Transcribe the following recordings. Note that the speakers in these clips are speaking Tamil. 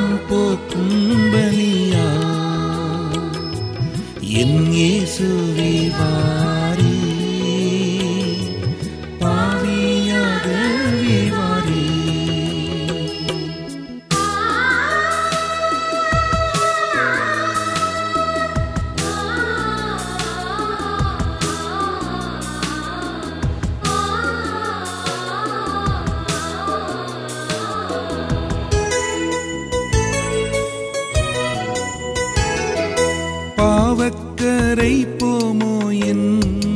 பாவம் போக்கும் பலியா என் இயேசுவே வாரே பாவியாகவே வாரே பாவக்கரை போமோ என்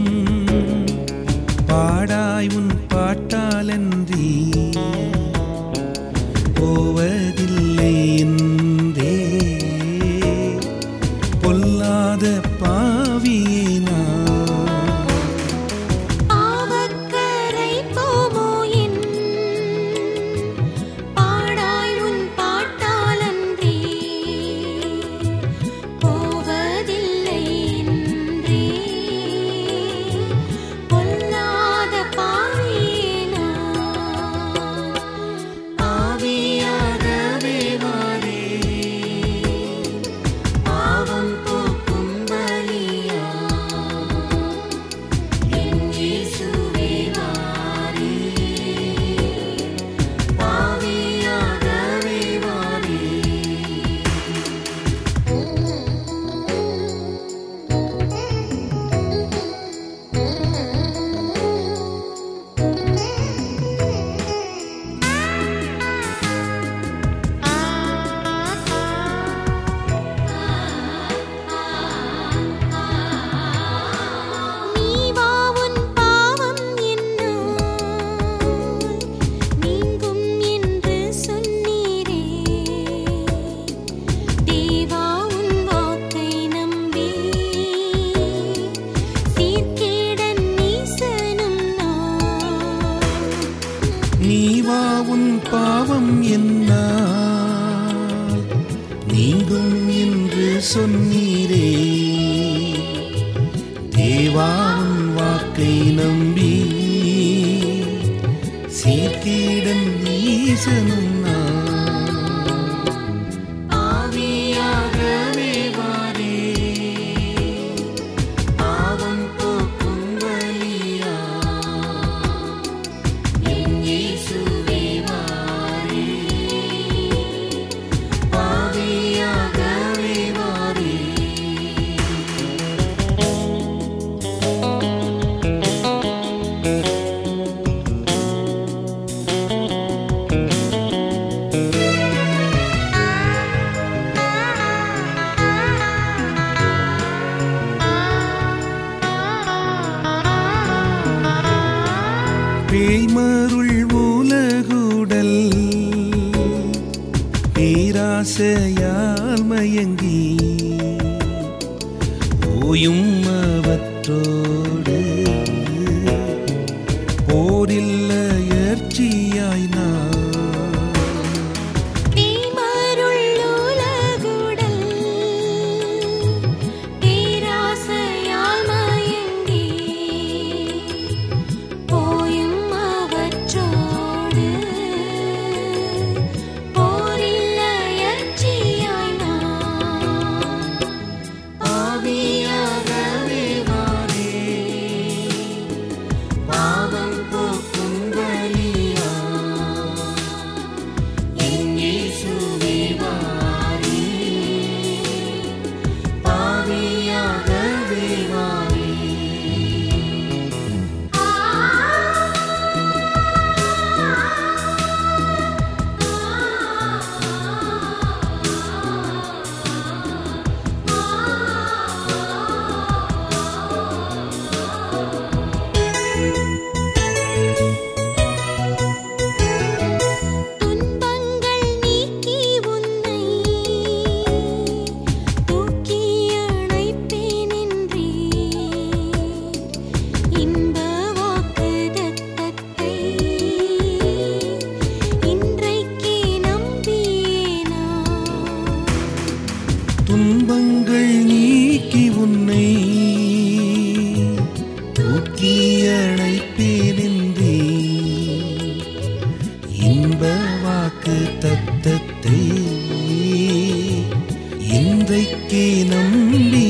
பாடாய் உன் பாட்டாலன்றி போவதில்லை என்றே பொல்லாத பாவியேனா பாவக்கரை போமோ என் பாடாய் உன் பாட்டாலன்றி போவதில்லை என்றே பொல்லாத பாவியேனா ஆவியாகவே வாரே பாவம் போக்கும் பலியா என் இயேசுவே வாரே பாவியாகவே வாரே நீ வா உன் பாவம் என்னால் நீங்கும் என்று சொன்னீரே தேவா உன் வாக்கை நம்பி சீர்கேடன் நீசனும் நான் நீ வா உன் பாவம் என்ன நீங்கும் என்று சொன்னீரே தேவா உன் வாக்கை நம்பி சீர்கீடன் ஈசனும் நான் ஆவியாகவே வாரே பாவம் போக்கும் வழியா என் இயேசுவே வாரே பாவியாகவே வாரே பேய்மருள் உலகுடல் பேராசையால் மயங்கி ஓயும் அவற்றோடு போரில்லையர்ச்சியாய் நான் தீமருள் உலகுடல் பேராசையால் மயங்கி போயும் அவற்றோடு போரில்லையர்ச்சியாய் நான் ஆவியாகவே வாரே பாவம் போக்கும் வழியா என் இயேசுவே வாரே பாவியாகவே வாரே துன்பங்கள் நீக்கி உன்னை தூக்கி அணைப்பேனென்றே இன்ப வாக்குதத்தத்தை இன்றைக்கே நம்பியேனா துன்பங்கள் நீக்கி உன்னை தூக்கி அழைப்பேனென்றே இன்ப வாக்கு தத்தத்தை இன்றைக்கே நம்பி